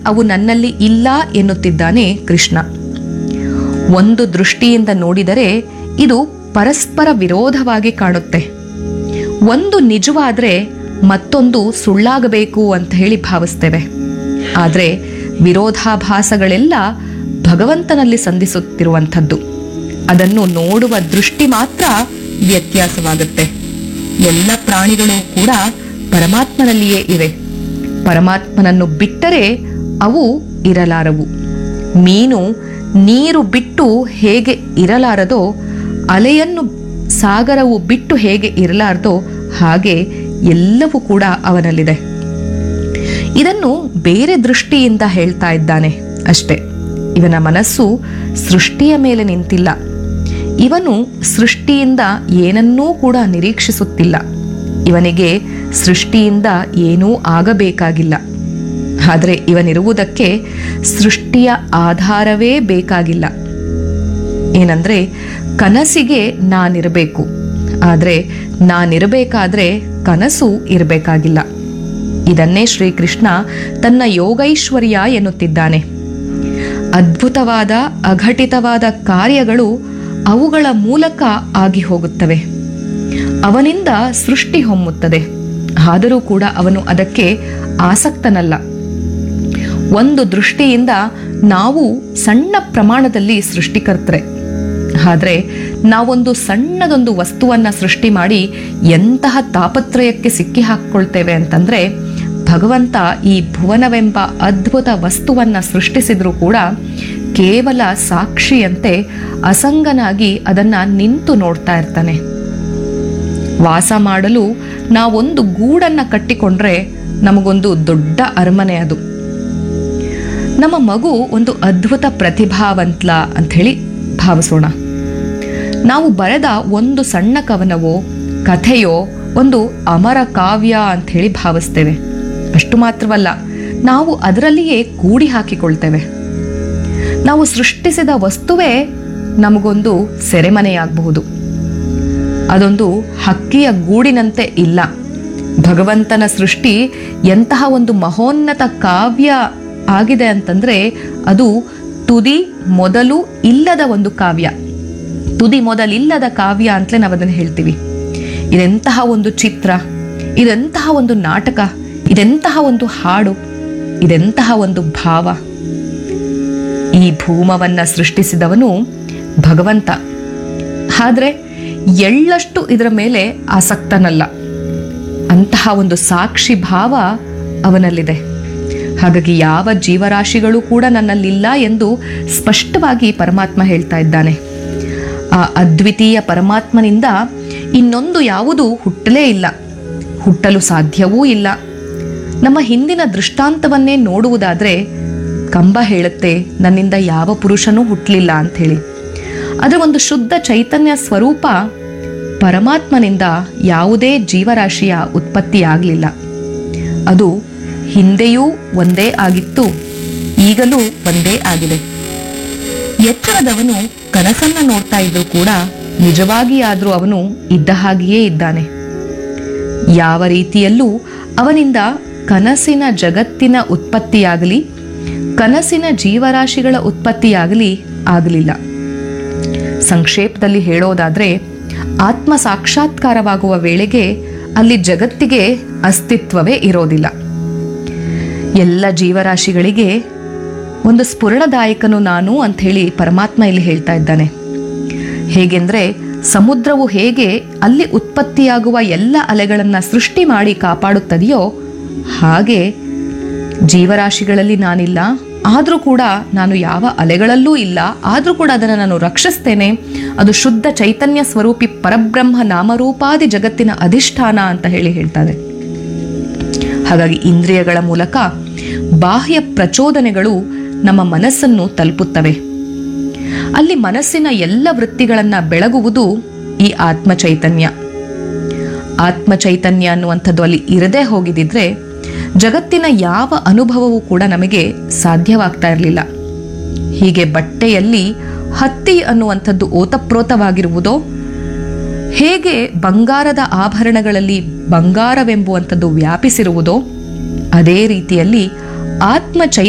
ಅವು ನನ್ನಲ್ಲಿ ಇಲ್ಲ ಎನ್ನುತ್ತಿದ್ದಾನೆ ಕೃಷ್ಣ ಒಂದು ದೃಷ್ಟಿಯಿಂದ ನೋಡಿದರೆ ಇದು ಪರಸ್ಪರ ವಿರೋಧವಾಗಿ ಕಾಣುತ್ತೆ ಒಂದು ನಿಜವಾದ್ರೆ ಮತ್ತೊಂದು ಸುಳ್ಳಾಗಬೇಕು ಅಂತ ಹೇಳಿ ಭಾವಿಸ್ತೇವೆ ಆದರೆ ವಿರೋಧಾಭಾಸಗಳೆಲ್ಲ ಭಗವಂತನಲ್ಲಿ ಸಂಧಿಸುತ್ತಿರುವಂಥದ್ದು ಅದನ್ನು ನೋಡುವ ದೃಷ್ಟಿ ಮಾತ್ರ ವ್ಯತ್ಯಾಸವಾಗುತ್ತೆ ಎಲ್ಲ ಪ್ರಾಣಿಗಳು ಕೂಡ ಪರಮಾತ್ಮನಲ್ಲಿಯೇ ಇವೆ ಪರಮಾತ್ಮನನ್ನು ಬಿಟ್ಟರೆ ಅವು ಇರಲಾರವು ಮೀನು ನೀರು ಬಿಟ್ಟು ಹೇಗೆ ಇರಲಾರದೋ ಅಲೆಯನ್ನು ಸಾಗರವು ಬಿಟ್ಟು ಹೇಗೆ ಇರಲಾರದೋ ಹಾಗೆ ಎಲ್ಲವೂ ಕೂಡ ಅವನಲ್ಲಿದೆ ಇದನ್ನು ಬೇರೆ ದೃಷ್ಟಿಯಿಂದ ಹೇಳ್ತಾ ಇದ್ದಾನೆ ಅಷ್ಟೆ ಇವನ ಮನಸ್ಸು ಸೃಷ್ಟಿಯ ಮೇಲೆ ನಿಂತಿಲ್ಲ ಇವನು ಸೃಷ್ಟಿಯಿಂದ ಏನನ್ನೂ ಕೂಡ ನಿರೀಕ್ಷಿಸುತ್ತಿಲ್ಲ ಇವನಿಗೆ ಸೃಷ್ಟಿಯಿಂದ ಏನೂ ಆಗಬೇಕಾಗಿಲ್ಲ ಆದರೆ ಇವನಿರುವುದಕ್ಕೆ ಸೃಷ್ಟಿಯ ಆಧಾರವೇ ಬೇಕಾಗಿಲ್ಲ ಏನಂದ್ರೆ ಕನಸಿಗೆ ನಾನಿರಬೇಕು ಆದರೆ ನಾನಿರಬೇಕಾದ್ರೆ ಕನಸು ಇರಬೇಕಾಗಿಲ್ಲ ಇದನ್ನೇ ಶ್ರೀಕೃಷ್ಣ ತನ್ನ ಯೋಗೈಶ್ವರ್ಯ ಎನ್ನುತ್ತಿದ್ದಾನೆ ಅದ್ಭುತವಾದ ಅಘಟಿತವಾದ ಕಾರ್ಯಗಳು ಅವುಗಳ ಮೂಲಕ ಆಗಿ ಹೋಗುತ್ತವೆ ಅವನಿಂದ ಸೃಷ್ಟಿ ಹೊಮ್ಮುತ್ತದೆ ಆದರೂ ಕೂಡ ಅವನು ಅದಕ್ಕೆ ಆಸಕ್ತನಲ್ಲ ಒಂದು ದೃಷ್ಟಿಯಿಂದ ನಾವು ಸಣ್ಣ ಪ್ರಮಾಣದಲ್ಲಿ ಸೃಷ್ಟಿಕರ್ತರೆ ಆದರೆ ನಾವೊಂದು ಸಣ್ಣದೊಂದು ವಸ್ತುವನ್ನ ಸೃಷ್ಟಿ ಮಾಡಿ ಎಂತಹ ತಾಪತ್ರಯಕ್ಕೆ ಸಿಕ್ಕಿ ಹಾಕ್ಕೊಳ್ತೇವೆ ಅಂತಂದ್ರೆ ಭಗವಂತ ಈ ಭುವನವೆಂಬ ಅದ್ಭುತ ವಸ್ತುವನ್ನ ಸೃಷ್ಟಿಸಿದ್ರೂ ಕೂಡ ಕೇವಲ ಸಾಕ್ಷಿಯಂತೆ ಅಸಂಗನಾಗಿ ಅದನ್ನ ನಿಂತು ನೋಡ್ತಾ ಇರ್ತಾನೆ ವಾಸ ಮಾಡಲು ನಾವೊಂದು ಗೂಡನ್ನ ಕಟ್ಟಿಕೊಂಡ್ರೆ ನಮಗೊಂದು ದೊಡ್ಡ ಅರಮನೆ ಅದು ನಮ್ಮ ಮಗು ಒಂದು ಅದ್ಭುತ ಪ್ರತಿಭಾವಂತ್ಲ ಅಂತ ಹೇಳಿ ಭಾವಿಸೋಣ ನಾವು ಬರೆದ ಒಂದು ಸಣ್ಣ ಕವನವೋ ಕಥೆಯೋ ಒಂದು ಅಮರ ಕಾವ್ಯ ಅಂತ ಹೇಳಿ ಭಾವಿಸ್ತೇವೆ ಅಷ್ಟು ಮಾತ್ರವಲ್ಲ ನಾವು ಅದರಲ್ಲಿಯೇ ಕೂಡಿ ಹಾಕಿಕೊಳ್ತೇವೆ ನಾವು ಸೃಷ್ಟಿಸಿದ ವಸ್ತುವೇ ನಮಗೊಂದು ಸೆರೆಮನೆಯಾಗಬಹುದು ಅದೊಂದು ಹಕ್ಕಿಯ ಗೂಡಿನಂತೆ ಇಲ್ಲ ಭಗವಂತನ ಸೃಷ್ಟಿ ಎಂತಹ ಒಂದು ಮಹೋನ್ನತ ಕಾವ್ಯ ಆಗಿದೆ ಅಂತಂದ್ರೆ ಅದು ತುದಿ ಮೊದಲು ಇಲ್ಲದ ಒಂದು ಕಾವ್ಯ ತುದಿ ಮೊದಲಿಲ್ಲದ ಕಾವ್ಯ ಅಂತಲೇ ನಾವು ಅದನ್ನು ಹೇಳ್ತೀವಿ ಇದೆಂತಹ ಒಂದು ಚಿತ್ರ ಇದೆಂತಹ ಒಂದು ನಾಟಕ ಇದೆಂತಹ ಒಂದು ಹಾಡು ಇದೆಂತಹ ಒಂದು ಭಾವ ಈ ಭೂಮವನ್ನ ಸೃಷ್ಟಿಸಿದವನು ಭಗವಂತ ಆದ್ರೆ ಎಳ್ಳಷ್ಟು ಇದರ ಮೇಲೆ ಆಸಕ್ತನಲ್ಲ ಅಂತಹ ಒಂದು ಸಾಕ್ಷಿ ಭಾವ ಅವನಲ್ಲಿದೆ ಹಾಗಾಗಿ ಯಾವ ಜೀವರಾಶಿಗಳು ಕೂಡ ನನ್ನಲ್ಲಿಲ್ಲ ಎಂದು ಸ್ಪಷ್ಟವಾಗಿ ಪರಮಾತ್ಮ ಹೇಳ್ತಾ ಇದ್ದಾನೆ ಆ ಅದ್ವಿತೀಯ ಪರಮಾತ್ಮನಿಂದ ಇನ್ನೊಂದು ಯಾವುದೂ ಹುಟ್ಟಲೇ ಇಲ್ಲ ಹುಟ್ಟಲು ಸಾಧ್ಯವೂ ಇಲ್ಲ ನಮ್ಮ ಹಿಂದಿನ ದೃಷ್ಟಾಂತವನ್ನೇ ನೋಡುವುದಾದ್ರೆ ಕಂಬ ಹೇಳುತ್ತೆ ನನ್ನಿಂದ ಯಾವ ಪುರುಷನೂ ಹುಟ್ಟಲಿಲ್ಲ ಅಂಥೇಳಿ ಅದರ ಒಂದು ಶುದ್ಧ ಚೈತನ್ಯ ಸ್ವರೂಪ ಪರಮಾತ್ಮನಿಂದ ಯಾವುದೇ ಜೀವರಾಶಿಯ ಉತ್ಪತ್ತಿಯಾಗಲಿಲ್ಲ ಅದು ಹಿಂದೆಯೂ ಒಂದೇ ಆಗಿತ್ತು ಈಗಲೂ ಒಂದೇ ಆಗಿದೆ ಎಚ್ಚರದವನು ಕನಸನ್ನ ನೋಡ್ತಾ ಇದ್ರು ಕೂಡ ನಿಜವಾಗಿಯಾದ್ರೂ ಅವನು ಇದ್ದ ಹಾಗೆಯೇ ಇದ್ದಾನೆ ಯಾವ ರೀತಿಯಲ್ಲೂ ಅವನಿಂದ ಕನಸಿನ ಜಗತ್ತಿನ ಉತ್ಪತ್ತಿಯಾಗಲಿ ಕನಸಿನ ಜೀವರಾಶಿಗಳ ಉತ್ಪತ್ತಿಯಾಗಲಿ ಆಗಲಿಲ್ಲ ಸಂಕ್ಷೇಪದಲ್ಲಿ ಹೇಳೋದಾದ್ರೆ ಆತ್ಮ ಸಾಕ್ಷಾತ್ಕಾರವಾಗುವ ವೇಳೆಗೆ ಅಲ್ಲಿ ಜಗತ್ತಿಗೆ ಅಸ್ತಿತ್ವವೇ ಇರೋದಿಲ್ಲ ಎಲ್ಲ ಜೀವರಾಶಿಗಳಿಗೆ ಒಂದು ಸ್ಫುರಣದಾಯಕನು ನಾನು ಅಂತ ಹೇಳಿ ಪರಮಾತ್ಮ ಇಲ್ಲಿ ಹೇಳ್ತಾ ಇದ್ದಾನೆ ಹೇಗೆಂದ್ರೆ ಸಮುದ್ರವು ಹೇಗೆ ಅಲ್ಲಿ ಉತ್ಪತ್ತಿಯಾಗುವ ಎಲ್ಲ ಅಲೆಗಳನ್ನ ಸೃಷ್ಟಿ ಮಾಡಿ ಕಾಪಾಡುತ್ತದೆಯೋ ಹಾಗೆ ಜೀವರಾಶಿಗಳಲ್ಲಿ ನಾನಿಲ್ಲ ಆದರೂ ಕೂಡ ನಾನು ಯಾವ ಅಲೆಗಳಲ್ಲೂ ಇಲ್ಲ ಆದರೂ ಕೂಡ ಅದನ್ನು ನಾನು ರಕ್ಷಿಸ್ತೇನೆ ಅದು ಶುದ್ಧ ಚೈತನ್ಯ ಸ್ವರೂಪಿ ಪರಬ್ರಹ್ಮ ನಾಮರೂಪಾದಿ ಜಗತ್ತಿನ ಅಧಿಷ್ಠಾನ ಅಂತ ಹೇಳಿ ಹೇಳ್ತಾರೆ ಹಾಗಾಗಿ ಇಂದ್ರಿಯಗಳ ಮೂಲಕ ಬಾಹ್ಯ ಪ್ರಚೋದನೆಗಳು ನಮ್ಮ ಮನಸ್ಸನ್ನು ತಲುಪುತ್ತವೆ ಅಲ್ಲಿ ಮನಸ್ಸಿನ ಎಲ್ಲ ವೃತ್ತಿಗಳನ್ನ ಬೆಳಗುವುದು ಈ ಆತ್ಮ ಚೈತನ್ಯ ಆತ್ಮ ಚೈತನ್ಯ ಅನ್ನುವಂಥದ್ದು ಅಲ್ಲಿ ಇರದೇ ಹೋಗಿದಿದ್ರೆ ಜಗತ್ತಿನ ಯಾವ ಅನುಭವವೂ ಕೂಡ ನಮಗೆ ಸಾಧ್ಯವಾಗ್ತಾ ಇರಲಿಲ್ಲ ಹೀಗೆ ಬಟ್ಟೆಯಲ್ಲಿ ಹತ್ತಿ ಅನ್ನುವಂಥದ್ದು ಓತಪ್ರೋತವಾಗಿರುವುದೋ ಹೇಗೆ ಬಂಗಾರದ ಆಭರಣಗಳಲ್ಲಿ ಬಂಗಾರವೆಂಬುವಂಥದ್ದು ವ್ಯಾಪಿಸಿರುವುದೋ ಅದೇ ರೀತಿಯಲ್ಲಿ ಆತ್ಮ ಚೈ